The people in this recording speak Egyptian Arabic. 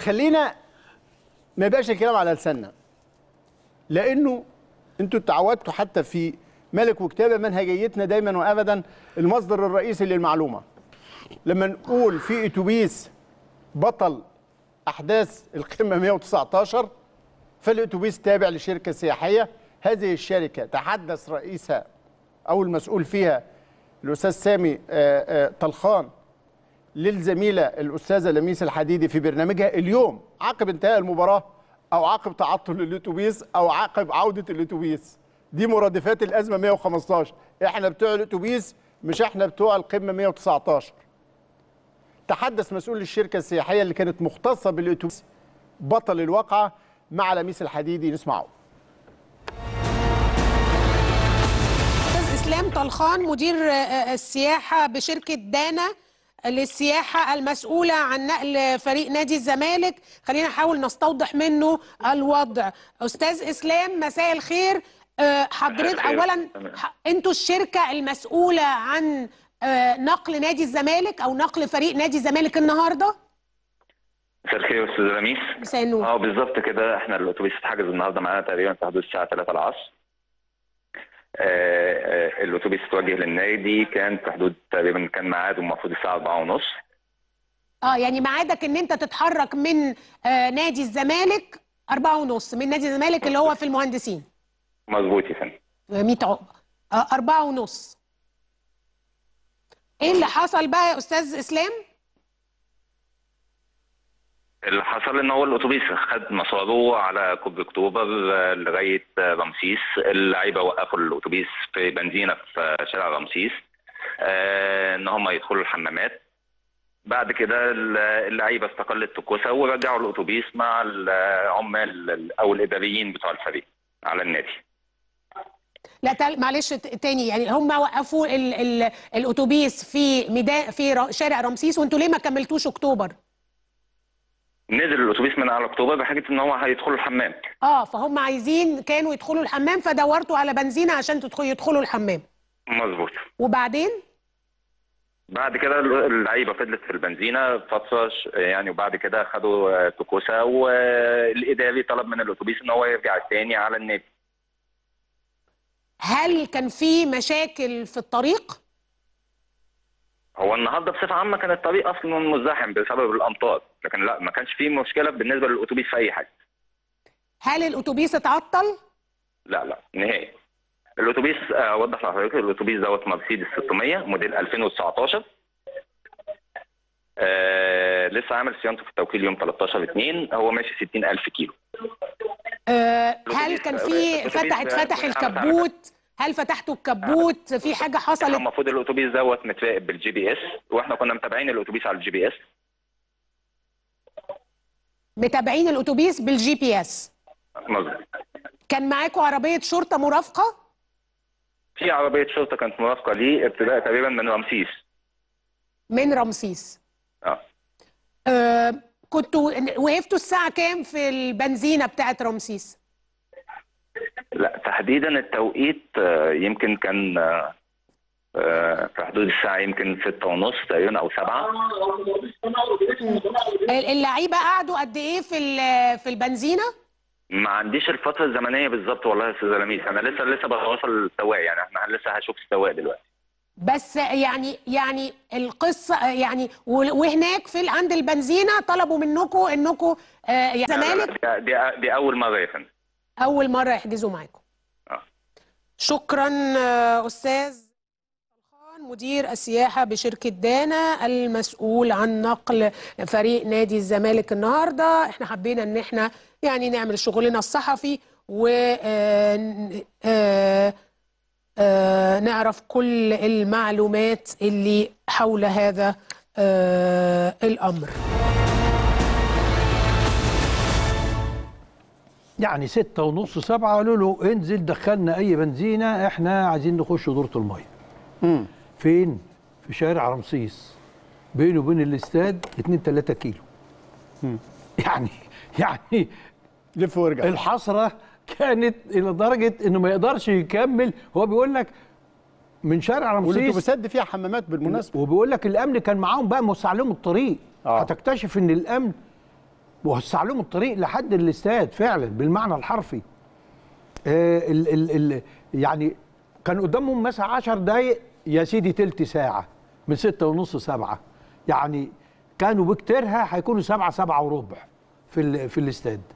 خلينا ما يبقاش الكلام على لساننا لانه انتوا تعودتوا حتى في ملك وكتابه منهجيتنا دايما وابدا المصدر الرئيسي للمعلومه لما نقول في اتوبيس بطل احداث القمه 119 فالاتوبيس تابع لشركه سياحيه هذه الشركه تحدث رئيسها او المسؤول فيها الاستاذ سامي آه، آه، طلخان للزميله الاستاذه لميس الحديدي في برنامجها اليوم عقب انتهاء المباراه او عقب تعطل الاتوبيس او عقب عوده الاتوبيس دي مرادفات الازمه 115 احنا بتوع الاتوبيس مش احنا بتوع القمه 119 تحدث مسؤول الشركه السياحيه اللي كانت مختصه بالاتوبيس بطل الواقعه مع لميس الحديدي نسمعه استاذ اسلام طلخان مدير آه، السياحه بشركه دانا للسياحه المسؤوله عن نقل فريق نادي الزمالك خلينا نحاول نستوضح منه الوضع استاذ اسلام مساء الخير آه، حضرتك الخير. اولا تمام. ح- انتوا الشركه المسؤوله عن آه، نقل نادي الزمالك او نقل فريق نادي الزمالك النهارده مساء الخير يا استاذ لميس مساء النور اه بالظبط كده احنا الاتوبيس اتحجز النهارده معانا تقريبا في حدود الساعه 3 العصر آه، آه، الاتوبيس اتوجه للنادي كان في حدود تقريبا كان ميعاده المفروض الساعه 4 ونص اه يعني ميعادك ان انت تتحرك من آه، نادي الزمالك أربعة ونص من نادي الزمالك اللي هو في المهندسين مظبوط يا فندم 100 عقبة آه، أربعة ونص إيه اللي حصل بقى يا أستاذ إسلام؟ اللي حصل ان هو الاتوبيس خد مساره على كوبري اكتوبر آه، لغايه آه، رمسيس اللعيبه وقفوا الاتوبيس في بنزينه في آه، شارع رمسيس آه، ان هم يدخلوا الحمامات بعد كده ال- اللعيبه استقلت طقوسها ورجعوا الاتوبيس مع العمال ال- او الاداريين بتوع الفريق على النادي لا تل... معلش ت- تاني يعني هم وقفوا ال... ال... الأتوبيس في ميدان في ر... شارع رمسيس وأنتوا ليه ما كملتوش أكتوبر؟ نزل الاتوبيس من على اكتوبر بحاجه ان هو هيدخلوا الحمام اه فهم عايزين كانوا يدخلوا الحمام فدورتوا على بنزينة عشان تدخلوا يدخلوا الحمام مظبوط وبعدين بعد كده اللعيبه فضلت في البنزينه فتره ش- يعني وبعد كده خدوا آه، طقوسها والاداري طلب من الاتوبيس ان هو يرجع تاني على النادي هل كان في مشاكل في الطريق؟ هو النهارده بصفه عامه كان الطريق اصلا مزدحم بسبب الامطار لكن لا ما كانش فيه مشكله بالنسبه للاتوبيس في اي حاجه هل الأتوبيس اتعطل؟ لا لا نهائي الاتوبيس آه، اوضح لحضرتك الاتوبيس دوت مرسيدس 600 موديل 2019 آه لسه عامل صيانته في التوكيل يوم 13 2 هو ماشي 60000 كيلو آه، هل الأتوبيس- كان في الأتوبيس فتح ده- اتفتح ده- الكبوت هل فتحتوا الكبوت في حاجه احنا حصلت المفروض الاتوبيس دوت متراقب بالجي بي اس واحنا كنا متابعين الاتوبيس على الجي بي اس متابعين الاتوبيس بالجي بي اس مظبوط كان معاكم عربيه شرطه مرافقه في عربيه شرطه كانت مرافقه ليه ابتداء تقريبا من رمسيس من رمسيس اه آه كنتوا وقفتوا الساعه كام في البنزينه بتاعه رمسيس لا تحديدا التوقيت آه، يمكن كان آه، آه، في حدود الساعه يمكن ستة ونص تقريبا او سبعة اللعيبه قعدوا قد ايه في ال- في البنزينه ما عنديش الفتره الزمنيه بالظبط والله يا استاذ لميس انا لسه لسه بتواصل السواق يعني احنا لسه هشوف السواق دلوقتي بس يعني يعني القصه يعني و- وهناك في عند البنزينه طلبوا منكم انكم آه يعني لا، لا، زمالك لا، دي, دي, دي اول مره يا فندم اول مره يحجزوا معاكم آه. شكرا آه، استاذ طلخان مدير السياحه بشركه دانا المسؤول عن نقل فريق نادي الزمالك النهارده احنا حبينا ان احنا يعني نعمل شغلنا الصحفي و آه، ن- آه، آه، نعرف كل المعلومات اللي حول هذا آه، الامر يعني ستة ونص سبعة قالوا له انزل دخلنا أي بنزينة احنا عايزين نخش دورة المية فين؟ في شارع رمسيس بينه وبين الاستاد 2 3 كيلو يعني يعني لف وارجع الحسرة كانت إلى درجة إنه ما يقدرش يكمل هو بيقول لك من شارع رمسيس والاتوبيسات دي فيها حمامات بالمناسبه وبيقول لك الامن كان معاهم بقى موسع لهم الطريق آه. هتكتشف ان الامن ووسع لهم الطريق لحد الاستاد فعلا بالمعنى الحرفي آه ال ال ال يعني كان قدامهم مثلا 10 دقايق يا سيدي تلت ساعة من ستة ونص سبعة يعني كانوا بكتيرها هيكونوا سبعة سبعة وربع في ال في الاستاد